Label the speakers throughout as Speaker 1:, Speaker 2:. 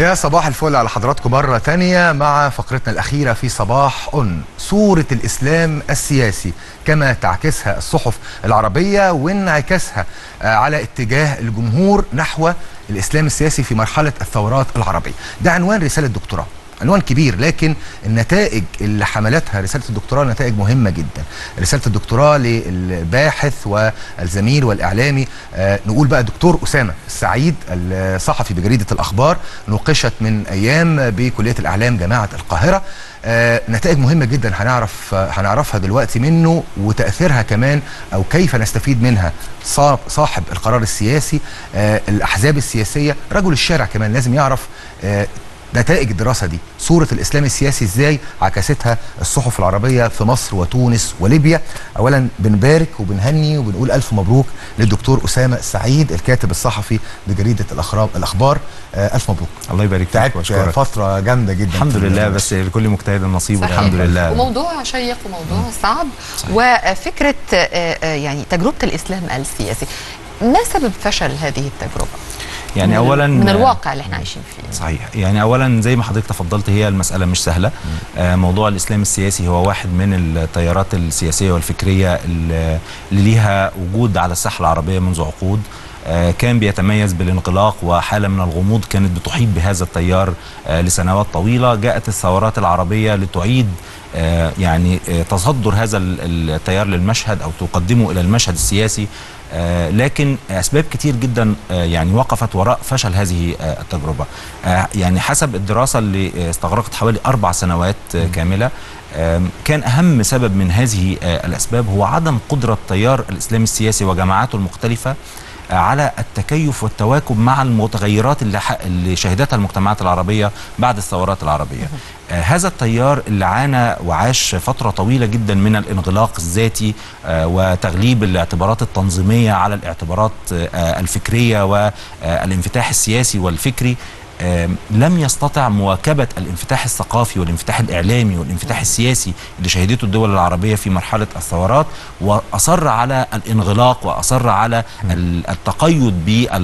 Speaker 1: يا صباح الفل على حضراتكم مرة تانية مع فقرتنا الأخيرة في صباح أن صورة الإسلام السياسي كما تعكسها الصحف العربية وانعكاسها آه، على اتجاه الجمهور نحو الإسلام السياسي في مرحلة الثورات العربية ده عنوان رسالة دكتوراه عنوان كبير لكن النتائج اللي حملتها رساله الدكتوراه نتائج مهمه جدا رساله الدكتوراه للباحث والزميل والاعلامي آه نقول بقى دكتور اسامه السعيد الصحفي بجريده الاخبار نوقشت من ايام بكليه الاعلام جامعه القاهره آه نتائج مهمه جدا هنعرف آه هنعرفها دلوقتي منه وتاثيرها كمان او كيف نستفيد منها صا- صاحب القرار السياسي آه الاحزاب السياسيه رجل الشارع كمان لازم يعرف آه نتائج الدراسة دي صورة الإسلام السياسي إزاي عكستها الصحف العربية في مصر وتونس وليبيا أولا بنبارك وبنهني وبنقول ألف مبروك للدكتور أسامة السعيد الكاتب الصحفي بجريدة الأخراب الأخبار آه ألف مبروك
Speaker 2: الله يبارك فيك
Speaker 1: تعبت
Speaker 2: واشكرك
Speaker 1: فترة جامدة جدا
Speaker 2: الحمد
Speaker 1: في
Speaker 2: لله
Speaker 1: الموضوع.
Speaker 2: بس لكل مجتهد نصيب
Speaker 3: صحيح.
Speaker 2: والحمد لله
Speaker 3: وموضوع شيق وموضوع صعب وفكره آه، آه، يعني تجربه الاسلام السياسي ما سبب فشل هذه التجربه؟
Speaker 2: يعني
Speaker 3: من-
Speaker 2: اولا
Speaker 3: من الواقع اللي احنا عايشين فيه
Speaker 2: صحيح يعني اولا زي ما حضرتك تفضلت هي المساله مش سهله آه موضوع الاسلام السياسي هو واحد من التيارات السياسيه والفكريه اللي اللي ليها وجود على الساحه العربيه منذ عقود آه كان بيتميز بالانغلاق وحاله من الغموض كانت بتحيط بهذا التيار آه لسنوات طويله جاءت الثورات العربيه لتعيد آه يعني آه تصدر هذا ال- التيار للمشهد او تقدمه الى المشهد السياسي آه، لكن اسباب كتير جدا آه، يعني وقفت وراء فشل هذه آه، التجربه آه، يعني حسب الدراسه اللي آه، استغرقت حوالي اربع سنوات آه، كامله آم، كان اهم سبب من هذه آه، الاسباب هو عدم قدره التيار الاسلامي السياسي وجماعاته المختلفه آه، على التكيف والتواكب مع المتغيرات اللي, ح- اللي شهدتها المجتمعات العربيه بعد الثورات العربيه. آه، هذا التيار اللي عانى وعاش فتره طويله جدا من الانغلاق الذاتي آه، وتغليب الاعتبارات التنظيميه على الاعتبارات آه، الفكريه والانفتاح السياسي والفكري آم، لم يستطع مواكبة الانفتاح الثقافي والانفتاح الإعلامي والانفتاح السياسي اللي شهدته الدول العربية في مرحلة الثورات وأصر على الانغلاق وأصر على ال- التقيد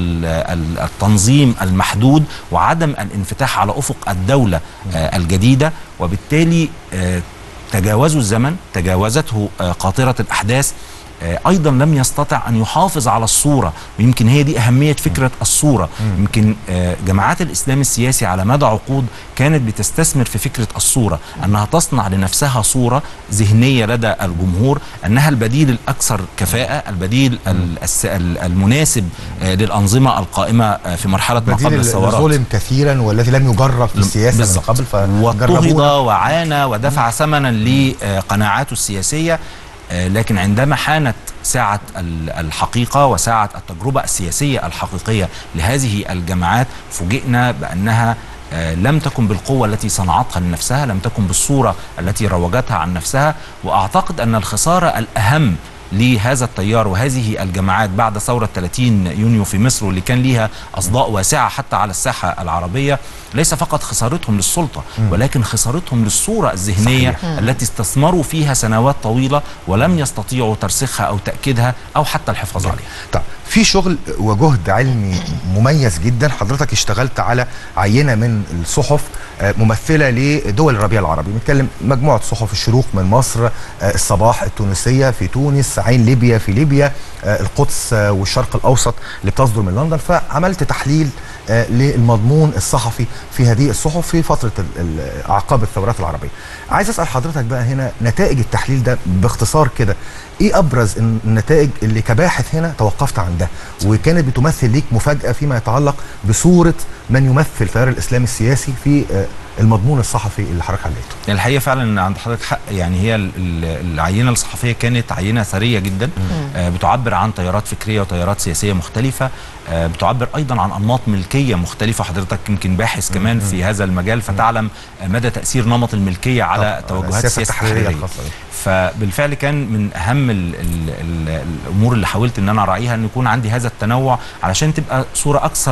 Speaker 2: بالتنظيم المحدود وعدم الانفتاح على أفق الدولة آه، الجديدة وبالتالي آه، تجاوزوا الزمن تجاوزته آه، قاطرة الأحداث آه، ايضا لم يستطع ان يحافظ على الصوره ويمكن هي دي اهميه فكره الصوره يمكن آه، جماعات الاسلام السياسي على مدى عقود كانت بتستثمر في فكره الصوره انها تصنع لنفسها صوره ذهنيه لدى الجمهور انها البديل الاكثر كفاءه البديل ال- الس- ال- المناسب آه، للانظمه القائمه آه، في مرحله ما
Speaker 1: بديل
Speaker 2: قبل الثورات
Speaker 1: الظلم كثيرا والذي لم يجرب في السياسة من
Speaker 2: بالظبط.
Speaker 1: قبل
Speaker 2: واضطهد
Speaker 1: فجربونا
Speaker 2: وعانى ودفع ثمنا لقناعاته السياسيه آه، لكن عندما حانت ساعة ال- الحقيقة وساعة التجربة السياسية الحقيقية لهذه الجماعات فوجئنا بأنها آه، لم تكن بالقوة التي صنعتها لنفسها لم تكن بالصورة التي روجتها عن نفسها وأعتقد أن الخسارة الأهم لهذا التيار وهذه الجماعات بعد ثورة 30 يونيو في مصر واللي كان ليها أصداء واسعة حتى على الساحة العربية ليس فقط خسارتهم للسلطة ولكن خسارتهم للصورة الذهنية التي استثمروا فيها سنوات طويلة ولم يستطيعوا ترسيخها أو تأكيدها أو حتى الحفاظ عليها
Speaker 1: طيب في شغل وجهد علمي مميز جدا حضرتك اشتغلت على عينه من الصحف آه، ممثله لدول الربيع العربي بنتكلم مجموعه صحف الشروق من مصر آه، الصباح التونسيه في تونس عين ليبيا في ليبيا آه، القدس آه، والشرق الاوسط اللي بتصدر من لندن فعملت تحليل آه، للمضمون الصحفي في هذه الصحف في فتره ال- ال- اعقاب الثورات العربيه عايز اسال حضرتك بقى هنا نتائج التحليل ده باختصار كده ايه ابرز الن- النتائج اللي كباحث هنا توقفت عندها وكانت بتمثل ليك مفاجاه فيما يتعلق بصوره من يمثل تيار الاسلام السياسي في آه، المضمون الصحفي اللي حضرتك علقته
Speaker 2: يعني الحقيقه فعلا عند حضرتك حق يعني هي ال- ال- العينه الصحفيه كانت عينه ثريه جدا آه بتعبر عن تيارات فكريه وتيارات سياسيه مختلفه آه بتعبر ايضا عن انماط ملكيه مختلفه حضرتك يمكن باحث كمان في هذا المجال فتعلم آه مدى تاثير نمط الملكيه على
Speaker 1: طبعاً،
Speaker 2: توجهات
Speaker 1: السياسة
Speaker 2: السياسه
Speaker 1: التحريرية
Speaker 2: التحريريه
Speaker 1: الخاصة بيه.
Speaker 2: فبالفعل كان من اهم ال ال ال الامور اللي حاولت ان انا اراعيها ان يكون عندي هذا التنوع علشان تبقى صوره اكثر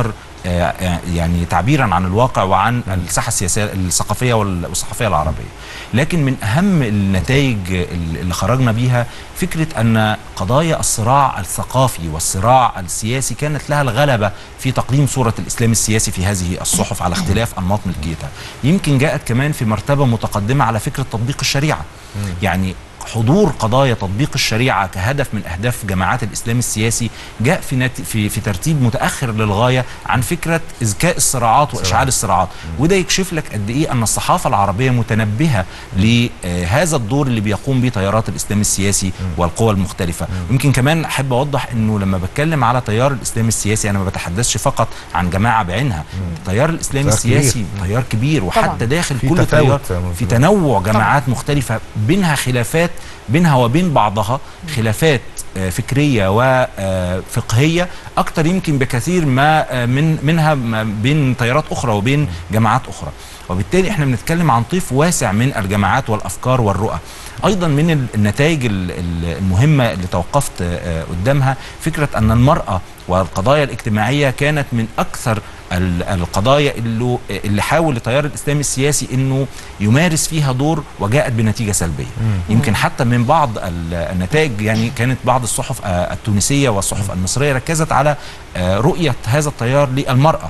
Speaker 2: آه، يعني تعبيرا عن الواقع وعن الساحه السياسيه الثقافيه وال- والصحفيه العربيه لكن من اهم النتائج اللي خرجنا بيها فكره ان قضايا الصراع الثقافي والصراع السياسي كانت لها الغلبه في تقديم صوره الاسلام السياسي في هذه الصحف على اختلاف انماط ملكيتها يمكن جاءت كمان في مرتبه متقدمه على فكره تطبيق الشريعه يعني حضور قضايا تطبيق الشريعه كهدف من اهداف جماعات الاسلام السياسي جاء في نت... في في ترتيب متاخر للغايه عن فكره اذكاء الصراعات واشعال الصراعات وده يكشف لك قد ايه ان الصحافه العربيه متنبهه لهذا الدور اللي بيقوم به تيارات الاسلام السياسي والقوى المختلفه يمكن كمان احب اوضح انه لما بتكلم على تيار الاسلام السياسي انا ما بتحدثش فقط عن جماعه بعينها التيار الاسلامي
Speaker 1: تيار كبير.
Speaker 2: السياسي تيار كبير وحتى
Speaker 3: طبعاً.
Speaker 2: داخل
Speaker 1: في
Speaker 2: كل
Speaker 1: تفاوت
Speaker 2: تيار في
Speaker 1: موجود.
Speaker 2: تنوع جماعات مختلفة بينها خلافات بينها وبين بعضها خلافات آه، فكرية وفقهية أكتر يمكن بكثير ما آه، من منها ما بين تيارات أخرى وبين جماعات أخرى وبالتالي احنا بنتكلم عن طيف واسع من الجماعات والأفكار والرؤى أيضا من ال- النتائج ال- ال- المهمة اللي توقفت آه، قدامها فكرة أن المرأة والقضايا الاجتماعية كانت من أكثر ال- القضايا اللي اللي حاول التيار الاسلامي السياسي انه يمارس فيها دور وجاءت بنتيجه سلبيه يمكن حتى من بعض ال- النتائج يعني كانت بعض الصحف آه، التونسيه والصحف المصريه ركزت على آه، رؤيه هذا التيار للمراه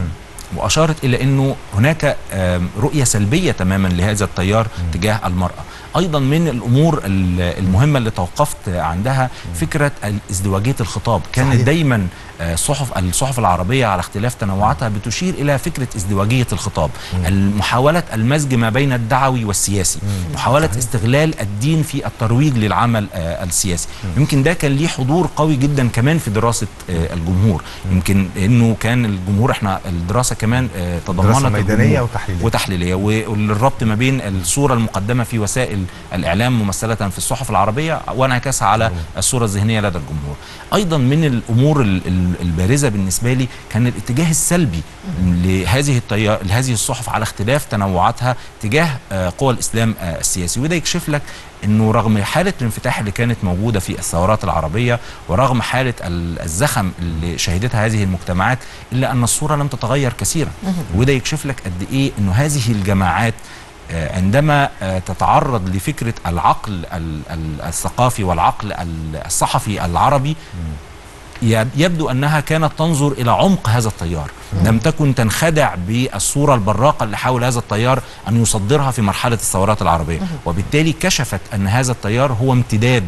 Speaker 2: واشارت الى انه هناك آم، رؤيه سلبيه تماما لهذا التيار تجاه المراه ايضا من الامور ال- المهمه اللي توقفت عندها فكره ازدواجيه الخطاب كانت
Speaker 1: صحيح.
Speaker 2: دايما آه، صحف الصحف العربيه على اختلاف تنوعاتها بتشير الى فكره ازدواجيه الخطاب محاوله المزج ما بين الدعوي والسياسي محاوله استغلال الدين في الترويج للعمل آه، السياسي يمكن ده كان ليه حضور قوي جدا كمان في دراسه آه، الجمهور يمكن انه كان الجمهور احنا الدراسه كمان آه، تضمنت
Speaker 1: دراسة ميدانية
Speaker 2: الجمهور
Speaker 1: وتحليلية.
Speaker 2: وتحليليه والربط ما بين الصوره المقدمه في وسائل الاعلام ممثله في الصحف العربيه وانعكاسها على الصوره الذهنيه لدى الجمهور ايضا من الامور ال- ال- البارزه بالنسبه لي كان الاتجاه السلبي لهذه التيار لهذه الصحف على اختلاف تنوعاتها تجاه آه، قوى الاسلام آه، السياسي وده يكشف لك انه رغم حاله الانفتاح اللي كانت موجوده في الثورات العربيه ورغم حاله ال- الزخم اللي شهدتها هذه المجتمعات الا ان الصوره لم تتغير كثيرا وده يكشف لك قد ايه انه هذه الجماعات آه، عندما آه، تتعرض لفكره العقل ال- ال- الثقافي والعقل ال- الصحفي العربي يب- يبدو انها كانت تنظر الى عمق هذا التيار لم تكن تنخدع بالصوره البراقه اللي حاول هذا التيار ان يصدرها في مرحله الثورات العربيه وبالتالي كشفت ان هذا التيار هو امتداد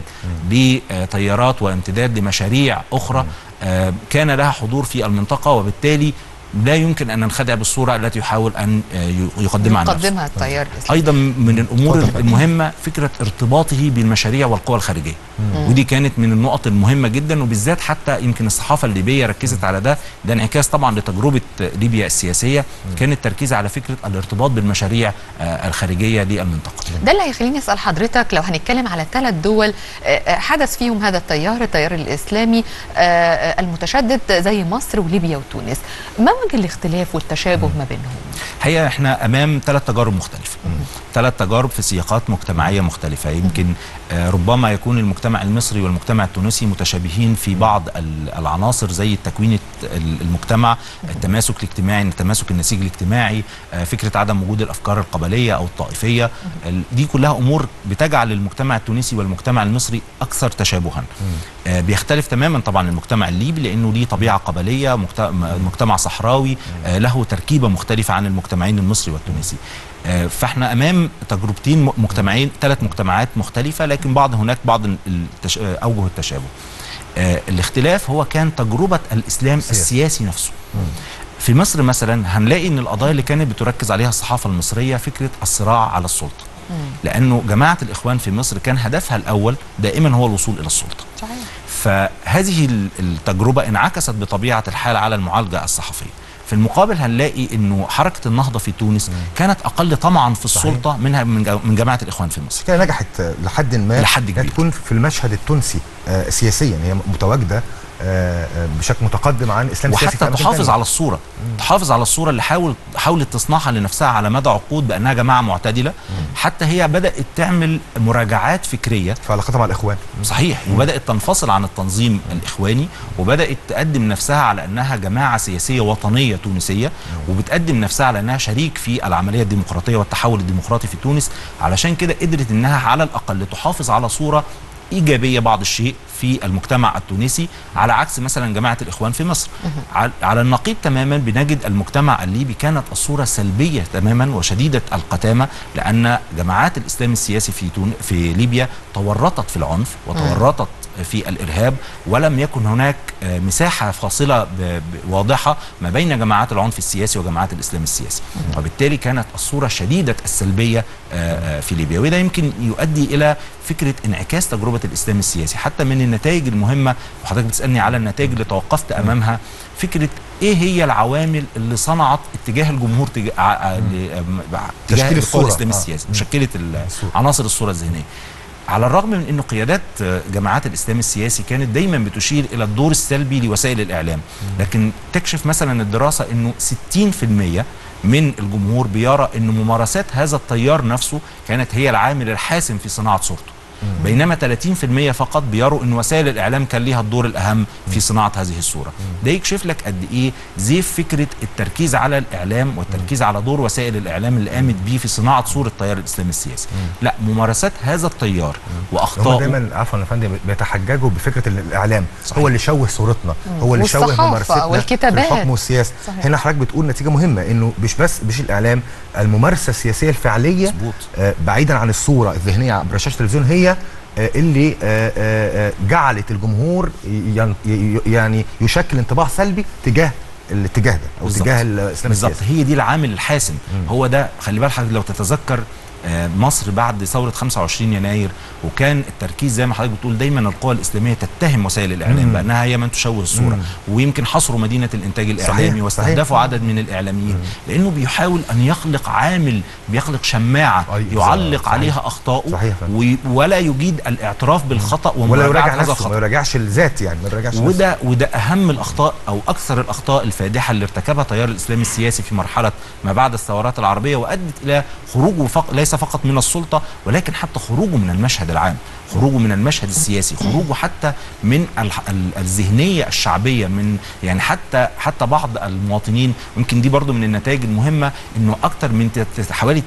Speaker 2: لتيارات وامتداد لمشاريع اخرى آه، كان لها حضور في المنطقه وبالتالي لا يمكن ان ننخدع بالصوره التي يحاول ان آه، يقدمها عن نفسه
Speaker 3: يقدمها التيار الاسلامي
Speaker 2: ايضا من الامور
Speaker 1: اتفضل.
Speaker 2: المهمه فكره ارتباطه بالمشاريع والقوى الخارجيه ودي كانت من النقط المهمه جدا وبالذات حتى يمكن الصحافه الليبيه ركزت على ده ده انعكاس طبعا لتجربه ليبيا السياسيه كان التركيز على فكره الارتباط بالمشاريع آه، الخارجيه للمنطقه
Speaker 3: ده اللي هيخليني اسال حضرتك لو هنتكلم على ثلاث دول آه، آه، حدث فيهم هذا التيار التيار الاسلامي آه، آه، المتشدد زي مصر وليبيا وتونس ما وجه الاختلاف والتشابه ما بينهم
Speaker 2: الحقيقه احنا امام ثلاث تجارب مختلفه ثلاث تجارب في سياقات مجتمعيه مختلفه يمكن آه، ربما يكون المجتمع المصري والمجتمع التونسي متشابهين في بعض ال- العناصر زي تكوين الت- ال- المجتمع التماسك الاجتماعي التماسك النسيج الاجتماعي آه، فكره عدم وجود الافكار القبليه او الطائفيه ال- دي كلها امور بتجعل المجتمع التونسي والمجتمع المصري اكثر تشابها آه، بيختلف تماما طبعا المجتمع الليبي لانه ليه طبيعه قبليه مجت- م- مجتمع صحراوي آه، له تركيبه مختلفه عن المجتمعين المصري والتونسي آه، فاحنا امام تجربتين م- مجتمعين ثلاث مجتمعات مختلفه لكن بعض هناك بعض التش... آه، اوجه التشابه آه، الاختلاف هو كان تجربه الاسلام
Speaker 1: السياسي.
Speaker 2: السياسي نفسه في مصر مثلا هنلاقي ان القضايا اللي كانت بتركز عليها الصحافه المصريه فكره الصراع على السلطه لانه جماعه الاخوان في مصر كان هدفها الاول دائما هو الوصول الى السلطه
Speaker 3: صحيح
Speaker 2: فهذه ال- التجربة انعكست بطبيعة الحال على المعالجة الصحفية في المقابل هنلاقي انه حركة النهضة في تونس كانت اقل طمعا في
Speaker 1: صحيح.
Speaker 2: السلطة منها من جا- من جماعة الاخوان في مصر
Speaker 1: كده نجحت آه، لحد ما
Speaker 2: لحد
Speaker 1: إنها
Speaker 2: كبير.
Speaker 1: تكون في المشهد التونسي آه، سياسيا هي متواجده آه، آه، بشكل متقدم عن الاسلام السياسي في
Speaker 2: وحتى
Speaker 1: أماكن
Speaker 2: تحافظ
Speaker 1: تانية.
Speaker 2: على الصوره تحافظ على الصوره اللي حاول حاولت تصنعها لنفسها على مدى عقود بانها جماعه معتدله حتى هي بدات تعمل مراجعات فكريه
Speaker 1: في علاقتها مع الاخوان
Speaker 2: صحيح وبدات تنفصل عن التنظيم الاخواني وبدات تقدم نفسها على انها جماعه سياسيه وطنيه تونسيه وبتقدم نفسها على انها شريك في العمليه الديمقراطيه والتحول الديمقراطي في تونس علشان كده قدرت انها على الاقل تحافظ على صوره ايجابيه بعض الشيء في المجتمع التونسي على عكس مثلا جماعه الاخوان في مصر عل- على النقيض تماما بنجد المجتمع الليبي كانت الصوره سلبيه تماما وشديده القتامه لان جماعات الاسلام السياسي في تون في ليبيا تورطت في العنف وتورطت في الارهاب ولم يكن هناك آه، مساحه فاصله ب- ب- واضحه ما بين جماعات العنف السياسي وجماعات الاسلام السياسي وبالتالي كانت الصوره شديده السلبيه آه، آه، في ليبيا وده يمكن يؤدي الى فكره انعكاس تجربه الاسلام السياسي حتى من النتائج المهمه وحضرتك بتسالني على النتائج اللي توقفت امامها فكره ايه هي العوامل اللي صنعت اتجاه الجمهور تجاه ع- ع- ل- م- تجاه
Speaker 1: تشكيل
Speaker 2: القوى
Speaker 1: الصورة.
Speaker 2: الاسلامي
Speaker 1: آه.
Speaker 2: السياسي مشكله ال-
Speaker 1: الصورة.
Speaker 2: عناصر الصوره الذهنيه على الرغم من انه قيادات آه، جماعات الاسلام السياسي كانت دايما بتشير الى الدور السلبي لوسائل الاعلام لكن تكشف مثلا الدراسه انه 60% من الجمهور بيرى ان ممارسات هذا التيار نفسه كانت هي العامل الحاسم في صناعه صورته بينما 30% فقط بيروا ان وسائل الاعلام كان ليها الدور الاهم في صناعه هذه الصوره ده يكشف لك قد ايه زيف فكره التركيز على الاعلام والتركيز على دور وسائل الاعلام اللي قامت بيه في صناعه صوره التيار الاسلامي السياسي لا ممارسات هذا التيار
Speaker 1: هم
Speaker 2: واخطائه
Speaker 1: دايما عفوا يا فندم بيتحججوا بفكره ان الاعلام
Speaker 2: صحيح.
Speaker 1: هو اللي شوه صورتنا هو اللي شوه
Speaker 3: والصحافة
Speaker 1: ممارستنا
Speaker 3: والكتابات.
Speaker 1: في الحكم والسياسه
Speaker 3: صحيح.
Speaker 1: هنا حضرتك بتقول نتيجه مهمه انه مش بس مش الاعلام الممارسه السياسيه الفعليه
Speaker 2: مظبوط.
Speaker 1: آه بعيدا عن الصوره الذهنيه عبر شاشه التلفزيون هي آه اللي آه آه آه، جعلت الجمهور ين- ي- يعني يشكل انطباع سلبي تجاه الاتجاه ده او
Speaker 2: بالظبط.
Speaker 1: تجاه الاسلام
Speaker 2: بالظبط
Speaker 1: السياسي
Speaker 2: هي دي العامل الحاسم هو ده خلي بالك حضرتك لو تتذكر آه، مصر بعد ثورة 25 يناير وكان التركيز زي ما حضرتك بتقول دايما القوى الإسلامية تتهم وسائل الإعلام
Speaker 1: مم.
Speaker 2: بأنها هي من تشوه الصورة ويمكن حصروا مدينة الإنتاج الإعلامي
Speaker 1: صحيح،
Speaker 2: واستهدفوا
Speaker 1: صحيح.
Speaker 2: عدد من الإعلاميين لأنه بيحاول أن يخلق عامل بيخلق شماعة
Speaker 1: أي،
Speaker 2: يعلق
Speaker 1: صحيح.
Speaker 2: عليها أخطائه
Speaker 1: صحيح فعلا.
Speaker 2: وي- ولا يجيد الاعتراف بالخطأ
Speaker 1: ولا
Speaker 2: ومراجعة
Speaker 1: يراجع
Speaker 2: هذا
Speaker 1: نفسه
Speaker 2: الخطأ
Speaker 1: ما يراجعش الذات يعني ما يراجعش نفسه.
Speaker 2: وده وده اهم الاخطاء او اكثر الاخطاء الفادحه اللي ارتكبها تيار الاسلام السياسي في مرحله ما بعد الثورات العربيه وادت الى خروجه فق ليس فقط من السلطه ولكن حتى خروجه من المشهد العام خروجه من المشهد السياسي خروجه حتى من ال- ال- الذهنيه الشعبيه من يعني حتى حتى بعض المواطنين يمكن دي برضو من النتائج المهمه انه اكثر من تت- حوالي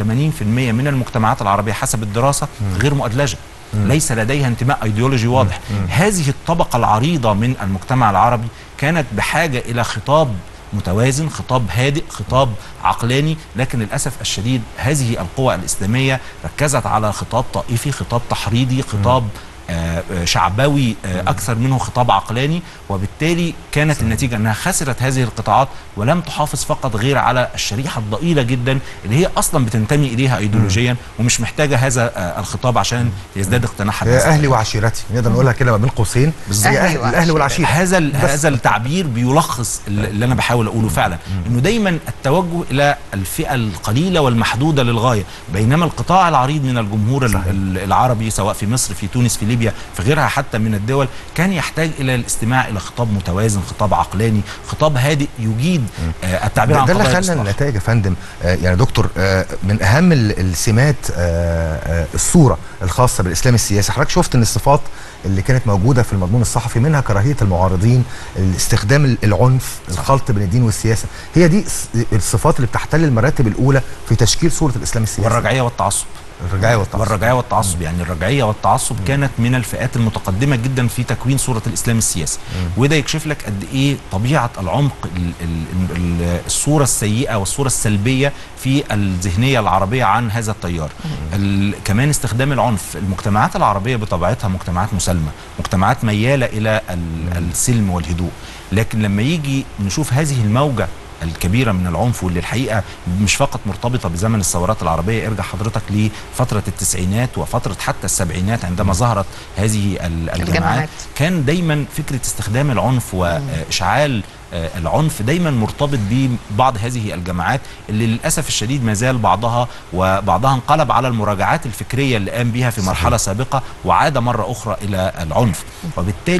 Speaker 2: 89% من المجتمعات العربيه حسب الدراسه غير مؤدلجه ليس لديها انتماء ايديولوجي واضح هذه الطبقه العريضه من المجتمع العربي كانت بحاجه الى خطاب متوازن خطاب هادئ خطاب عقلاني لكن للاسف الشديد هذه القوى الاسلاميه ركزت على خطاب طائفي خطاب تحريضي خطاب آه، آه، شعبوي آه، اكثر منه خطاب عقلاني وبالتالي كانت النتيجه انها خسرت هذه القطاعات ولم تحافظ فقط غير على الشريحه الضئيله جدا اللي هي اصلا بتنتمي اليها ايديولوجيا ومش محتاجه هذا آه، الخطاب عشان يزداد اقتناعها
Speaker 1: هي
Speaker 2: بهذا.
Speaker 1: اهلي وعشيرتي نقدر نقولها كده ما بين قوسين
Speaker 2: بالظبط.
Speaker 1: هي
Speaker 3: أهلي
Speaker 1: أهل الاهل والعشيره
Speaker 2: هذا ال- هذا التعبير بيلخص ال- اللي انا بحاول اقوله فعلا انه دايما التوجه الى الفئه القليله والمحدوده للغايه بينما القطاع العريض من الجمهور ال- ال- العربي سواء في مصر في تونس في ليبيا في غيرها حتى من الدول كان يحتاج الى الاستماع الى خطاب متوازن خطاب عقلاني خطاب هادئ يجيد آه، التعبير
Speaker 1: ده,
Speaker 2: عن
Speaker 1: ده اللي
Speaker 2: قضايا
Speaker 1: خلى
Speaker 2: الإصلاح.
Speaker 1: النتائج يا فندم آه يعني دكتور آه من اهم ال- السمات آه آه الصوره الخاصه بالاسلام السياسي حضرتك شفت ان الصفات اللي كانت موجوده في المضمون الصحفي منها كراهيه المعارضين استخدام ال- العنف الخلط بين الدين والسياسه هي دي الص- الصفات اللي بتحتل المراتب الاولى في تشكيل صوره الاسلام السياسي
Speaker 2: والرجعيه والتعصب
Speaker 1: الرجعيه والتعصب
Speaker 2: والرجعيه والتعصب يعني الرجعيه والتعصب كانت من الفئات المتقدمه جدا في تكوين صوره الاسلام السياسي وده يكشف لك قد ايه طبيعه العمق ال ال ال الصوره السيئه والصوره السلبيه في الذهنيه العربيه عن هذا التيار ال كمان استخدام العنف المجتمعات العربيه بطبيعتها مجتمعات مسالمه مجتمعات مياله الى ال السلم والهدوء لكن لما يجي نشوف هذه الموجه الكبيرة من العنف واللي الحقيقة مش فقط مرتبطة بزمن الثورات العربية ارجع حضرتك لفترة التسعينات وفترة حتى السبعينات عندما ظهرت هذه ال-
Speaker 3: الجماعات.
Speaker 2: الجماعات كان دايما فكرة استخدام العنف وإشعال آه، العنف دايما مرتبط ببعض هذه الجماعات اللي للاسف الشديد ما زال بعضها وبعضها انقلب على المراجعات الفكريه اللي قام بها في مرحله سابقه وعاد مره اخرى الى العنف وبالتالي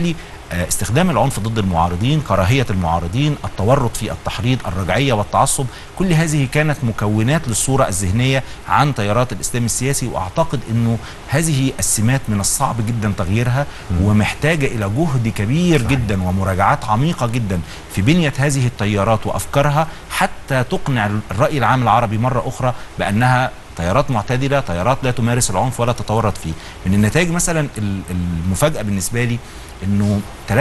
Speaker 2: آه، استخدام العنف ضد المعارضين كراهية المعارضين التورط في التحريض الرجعية والتعصب كل هذه كانت مكونات للصورة الذهنية عن تيارات الإسلام السياسي وأعتقد أنه هذه السمات من الصعب جدا تغييرها ومحتاجة إلى جهد كبير جدا ومراجعات عميقة جدا في بنية هذه التيارات وأفكارها حتى تقنع الرأي العام العربي مرة أخرى بأنها تيارات معتدله تيارات لا تمارس العنف ولا تتورط فيه من النتائج مثلا ال- المفاجاه بالنسبه لي انه 43%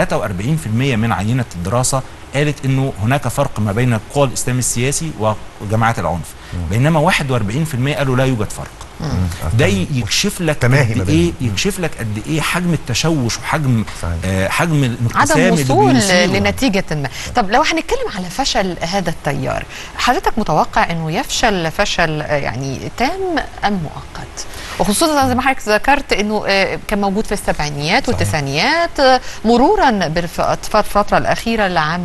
Speaker 2: من عينه الدراسه قالت انه هناك فرق ما بين قوى الاسلام السياسي وجماعات العنف بينما 41% قالوا لا يوجد فرق ده يكشف لك
Speaker 1: تماهي ما
Speaker 2: قد
Speaker 1: بينهم.
Speaker 2: ايه يكشف لك قد ايه حجم التشوش وحجم
Speaker 1: صحيح.
Speaker 2: آه حجم الانقسام
Speaker 3: عدم
Speaker 2: اللي
Speaker 3: وصول
Speaker 2: بيصيره.
Speaker 3: لنتيجة ما طب لو هنتكلم على فشل هذا التيار حضرتك متوقع انه يفشل فشل آه، يعني تام ام مؤقت وخصوصا زي ما حضرتك ذكرت انه آه، كان موجود في السبعينيات والتسعينيات آه، مرورا بالفترة الأخيرة لعام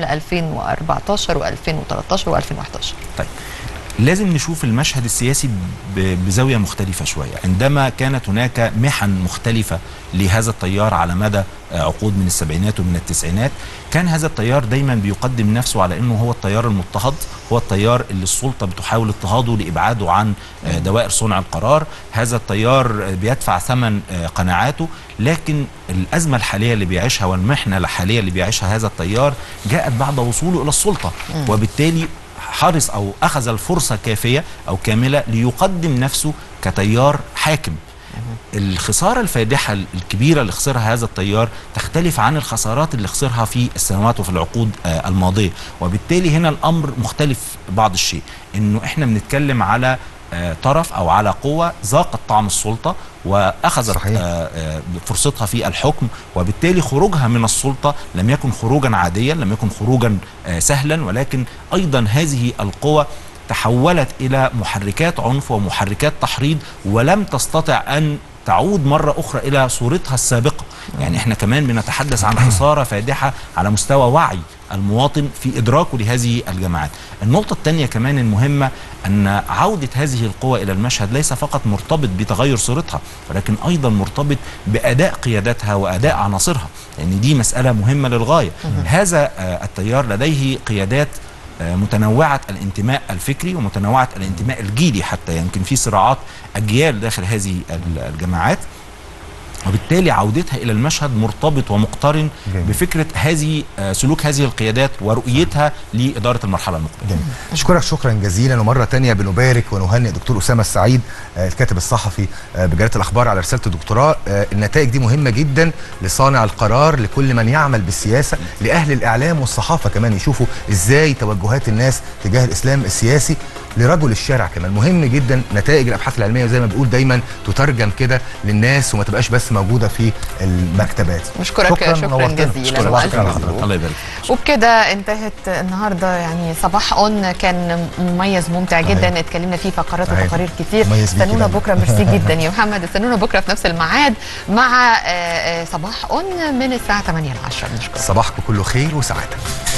Speaker 3: 2014 و2013 و2011
Speaker 2: طيب لازم نشوف المشهد السياسي ب- بزاويه مختلفه شويه عندما كانت هناك محن مختلفه لهذا التيار على مدى آه، عقود من السبعينات ومن التسعينات كان هذا التيار دايما بيقدم نفسه على انه هو التيار المضطهد هو التيار اللي السلطه بتحاول اضطهاده لابعاده عن آه، دوائر صنع القرار هذا التيار آه، بيدفع ثمن آه، قناعاته لكن الازمه الحاليه اللي بيعيشها والمحنه الحاليه اللي بيعيشها هذا التيار جاءت بعد وصوله الى السلطه وبالتالي حرص او اخذ الفرصه كافيه او كامله ليقدم نفسه كتيار حاكم الخساره الفادحه الكبيره اللي خسرها هذا التيار تختلف عن الخسارات اللي خسرها في السنوات وفي العقود آه، الماضيه وبالتالي هنا الامر مختلف بعض الشيء انه احنا بنتكلم على آه، طرف او على قوه ذاقت طعم السلطه واخذت
Speaker 1: صحيح.
Speaker 2: آه، آه، فرصتها في الحكم وبالتالي خروجها من السلطه لم يكن خروجا عاديا لم يكن خروجا آه، سهلا ولكن ايضا هذه القوى تحولت الى محركات عنف ومحركات تحريض ولم تستطع ان تعود مرة أخرى إلى صورتها السابقة يعني إحنا كمان بنتحدث عن خسارة فادحة على مستوى وعي المواطن في إدراكه لهذه الجماعات النقطة الثانية كمان المهمة أن عودة هذه القوى إلى المشهد ليس فقط مرتبط بتغير صورتها ولكن أيضا مرتبط بأداء قياداتها وأداء عناصرها لأن يعني دي مسألة مهمة للغاية هذا آه، التيار لديه قيادات آه، متنوعة الانتماء الفكري ومتنوعة الانتماء الجيلي حتى يمكن في صراعات أجيال داخل هذه ال- الجماعات وبالتالي عودتها الى المشهد مرتبط ومقترن
Speaker 1: جميل.
Speaker 2: بفكره هذه آه، سلوك هذه القيادات ورؤيتها لاداره المرحله المقبله
Speaker 1: جميل. اشكرك شكرا جزيلا ومره تانية بنبارك ونهنئ دكتور اسامه السعيد آه، الكاتب الصحفي آه، بجريده الاخبار على رساله الدكتوراه آه، النتائج دي مهمه جدا لصانع القرار لكل من يعمل بالسياسه لاهل الاعلام والصحافه كمان يشوفوا ازاي توجهات الناس تجاه الاسلام السياسي لرجل الشارع كمان مهم جدا نتائج الابحاث العلميه وزي ما بنقول دايما تترجم كده للناس وما تبقاش بس موجوده في المكتبات
Speaker 3: نشكرك شكرا,
Speaker 1: نورتنا.
Speaker 3: جزيلا
Speaker 1: شكرا
Speaker 3: وألف
Speaker 1: شكرا
Speaker 3: مبروك.
Speaker 1: لحضرتك
Speaker 2: الله يبارك فيك.
Speaker 3: وبكده انتهت النهارده يعني صباح اون كان مميز ممتع
Speaker 1: صحيح.
Speaker 3: جدا اتكلمنا فيه فقرات
Speaker 1: صحيح.
Speaker 3: وتقارير كتير
Speaker 1: مميز بيكي
Speaker 3: استنونا
Speaker 1: دايما.
Speaker 3: بكره ميرسي جدا يا محمد استنونا بكره في نفس الميعاد مع آه، آه، صباح اون من الساعه 8 ل 10 نشكرك
Speaker 1: صباحكم كله خير وسعاده